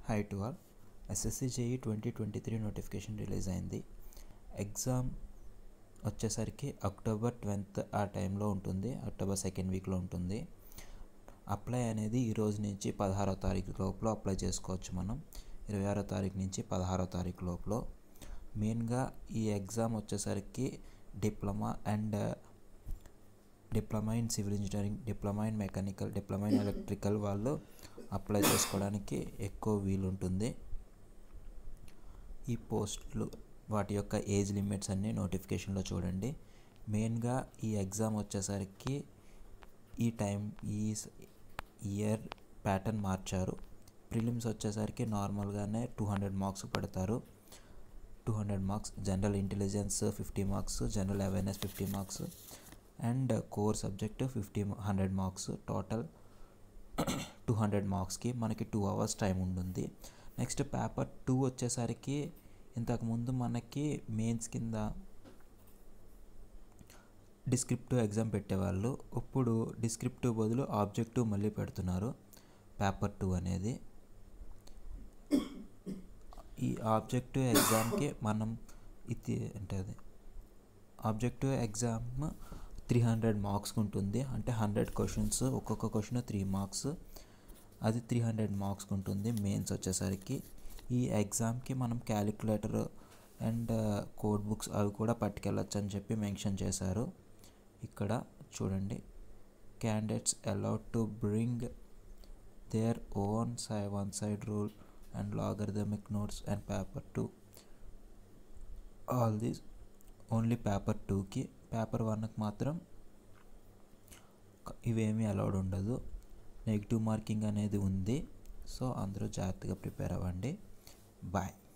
high to all SSC JE twenty twenty three notification release అయింది exam వచ్చేసరికి October twelfth ఆ టైంలో ఉంటుంది అక్టోబర్ సెకండ్ వీక్లో ఉంటుంది అప్లై అనేది ఈ రోజు నుంచి పదహారో తారీఖు లోపల అప్లై చేసుకోవచ్చు మనం ఇరవై ఆరో తారీఖు నుంచి పదహారో తారీఖు లోపల మెయిన్గా ఈ ఎగ్జామ్ వచ్చేసరికి diploma and diploma in civil engineering diploma in mechanical diploma in electrical వాళ్ళు అప్లై చేసుకోవడానికి ఎక్కువ వీలుంటుంది ఈ పోస్టులు వాటి యొక్క ఏజ్ లిమిట్స్ అన్నీ నోటిఫికేషన్లో చూడండి మెయిన్గా ఈ ఎగ్జామ్ వచ్చేసరికి ఈ టైం ఈ ఇయర్ ప్యాటర్న్ మార్చారు ప్రిలిమ్స్ వచ్చేసరికి నార్మల్గానే టూ హండ్రెడ్ మార్క్స్ పెడతారు two hundred marks general intelligence fifty marks general awareness fifty marks and core subject fifty hundred marks total two hundred మార్క్స్కి మనకి టూ అవర్స్ టైం ఉంటుంది నెక్స్ట్ పేపర్ టూ వచ్చేసరికి ఇంతకుముందు మనకి మెయిన్స్ కింద డిస్క్రిప్టివ్ ఎగ్జామ్ పెట్టేవాళ్ళు ఇప్పుడు డిస్క్రిప్టివ్ బదులు ఆబ్జెక్టివ్ మళ్ళీ పెడుతున్నారు పేపర్ టూ అనేది ఈ ఆబ్జెక్టివ్ ఎగ్జామ్కి మనం ఇది అంటే అది objective exam three hundred marks ఉంటుంది అంటే హండ్రెడ్ క్వశ్చన్స్ ఒక్కొక్క క్వశ్చన్ త్రీ మార్క్స్ అది త్రీ హండ్రెడ్ మార్క్స్ ఉంటుంది మెయిన్స్ వచ్చేసరికి ఈ ఎగ్జామ్కి మనం క్యాలిక్యులేటర్ అండ్ కోడ్ బుక్స్ అవి కూడా పట్టుకెళ్ళచ్చు అని చెప్పి మెన్షన్ చేశారు ఇక్కడ చూడండి candidates allowed to bring their own sigh one side rule and logarithmic notes and paper two all these only paper టూకి పేపర్ వన్కి మాత్రం ఇవేమీ అలౌడ్ ఉండదు నెగిటివ్ మార్కింగ్ అనేది ఉంది సో అందరూ జాగ్రత్తగా ప్రిపేర్ అవ్వండి బాయ్